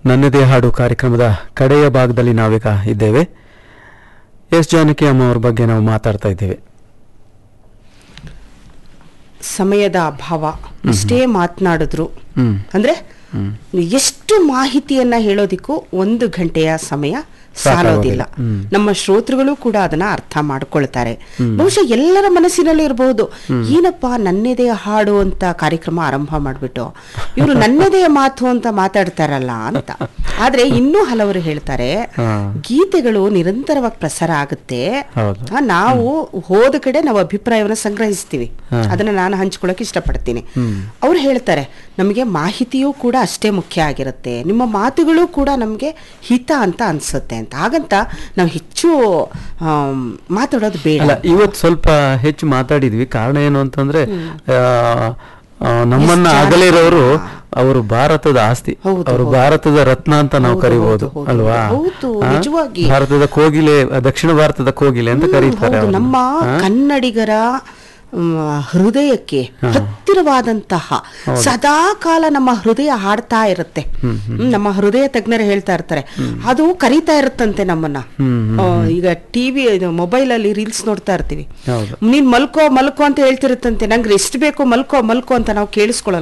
ನನ್ನದೇ ಹಾಡು ಕಾರ್ಯಕ್ರಮದ ಕಡೆಯ ಭಾಗದಲ್ಲಿ ನಾವೀಗ ಇದ್ದೇವೆ ಎಸ್ ಜಾನಕಿ ಅಮ್ಮ ಅವ್ರ ಬಗ್ಗೆ ನಾವು ಮಾತಾಡ್ತಾ ಇದ್ದೇವೆ ಸಮಯದ ಅಭಾವ ಇಷ್ಟೇ ಮಾತನಾಡಿದ್ರು ಹ್ಮ್ ಅಂದ್ರೆ ಎಷ್ಟು ಮಾಹಿತಿಯನ್ನ ಹೇಳೋದಿಕ್ಕೂ ಒಂದು ಗಂಟೆಯ ಸಮಯ ಸಾಲೋದಿಲ್ಲ ಹ್ಮ್. ನಮ್ಮ ಶ್ರೋತೃಗಳು ಕೂಡ ಅದನ್ನ ಅರ್ಥ ಮಾಡ್ಕೊಳ್ತಾರೆ ಬಹುಶಃ ಎಲ್ಲರ ಮನಸ್ಸಿನಲ್ಲಿ ಇರಬಹುದು ಏನಪ್ಪ ನನ್ನೆದೆಯ ಹಾಡು ಅಂತ ಕಾರ್ಯಕ್ರಮ ಆರಂಭ ಮಾಡ್ಬಿಟ್ಟು ಇವರು ನನ್ನೆದೆಯ ಮಾತು ಅಂತ ಮಾತಾಡ್ತಾರಲ್ಲ ಅಂತ ಆದ್ರೆ ಇನ್ನೂ ಹಲವರು ಹೇಳ್ತಾರೆ ಹಾ. ಗೀತೆಗಳು ನಿರಂತರವಾಗಿ ಪ್ರಸಾರ ಆಗುತ್ತೆ ಹೌದು. ಆ, ನಾವು ಹೋದ ಕಡೆ ನಾವು ಅಭಿಪ್ರಾಯವನ್ನು ಸಂಗ್ರಹಿಸ್ತೀವಿ ಹಾ. ಅದನ್ನ ನಾನು ಹಂಚ್ಕೊಳಕ್ ಇಷ್ಟಪಡ್ತೀನಿ ಅವ್ರು ಹೇಳ್ತಾರೆ ನಮಗೆ ಮಾಹಿತಿಯೂ ಕೂಡ ಅಷ್ಟೇ ಮುಖ್ಯ ಆಗಿರುತ್ತೆ ನಿಮ್ಮ ಮಾತುಗಳು ಕೂಡ ನಮಗೆ ಹಿತ ಅಂತ ಅನ್ಸುತ್ತೆ ಅಂತ ಹಾಗಂತ ನಾವು ಹೆಚ್ಚು ಆಮ್, ಮಾತಾಡೋದು ಬೇಡ ಅಲ್ಲ ಇವತ್ತು ಸ್ವಲ್ಪ ಹೆಚ್ಚು ಮಾತಾಡಿದ್ವಿ ಕಾರಣ ಏನು ಅಂತಂದ್ರೆ ಆ, ಆ, ನಮ್ಮನ್ನ ಎಷ್ಟ್ ಆಗಲೇ ಇರೋರು ಜಾನಪದ. ಅವರು ಭಾರತದ ಆಸ್ತಿ ಹೌದು, ಅವರು ಹೌದು. ಭಾರತದ ರತ್ನ ಅಂತ ನಾವು ಹೌದು, ಕರಿಬಹುದು ಹೌದು, ಹೌದು, ಅಲ್ವಾ ಹೌದು, ಆ? ನಿಜವಾಗಿ. ಭಾರತದ ಕೋಗಿಲೆ ದಕ್ಷಿಣ ಭಾರತದ ಕೋಗಿಲೆ ಅಂತ ಹ್ಮ್, ಕರೀತಾರೆ ಹೌದು, ಅವ್ರನ್ನ. ನಮ್ಮ ಆ? ಕನ್ನಡಿಗರ ಮ್, ಹೃದಯಕ್ಕೆ ಹತ್ತಿರವಾದಂತಹ ಸದಾ ಕಾಲ ನಮ್ಮ ಹೃದಯ ಹಾಡ್ತಾ ಇರುತ್ತೆ ಹ್ಮ್, ನಮ್ಮ ಹೃದಯ ತಜ್ಞರು ಹೇಳ್ತಾ ಇರ್ತಾರೆ ಅದು ಕರೀತಾ ಇರುತ್ತಂತೆ ನಮ್ಮನ್ನ ಹ್ಮ್, ಆ, ಈಗ ಟಿವಿ ಮೊಬೈಲ್ ಅಲ್ಲಿ ರೀಲ್ಸ್ ನೋಡ್ತಾ ಇರ್ತೀವಿ ಹೌದು ನೀನ್ ಮಲ್ಕೋ ಮಲ್ಕೋ ಅಂತ ಹೇಳ್ತಿರುತ್ತಂತೆ ನಂಗೆ ಎಷ್ಟು ಬೇಕೋ ಮಲ್ಕೋ ಮಲ್ಕೋ ಅಂತ ನಾವು ಕೇಳಿಸ್ಕೊಳ್ಳಲ್ಲ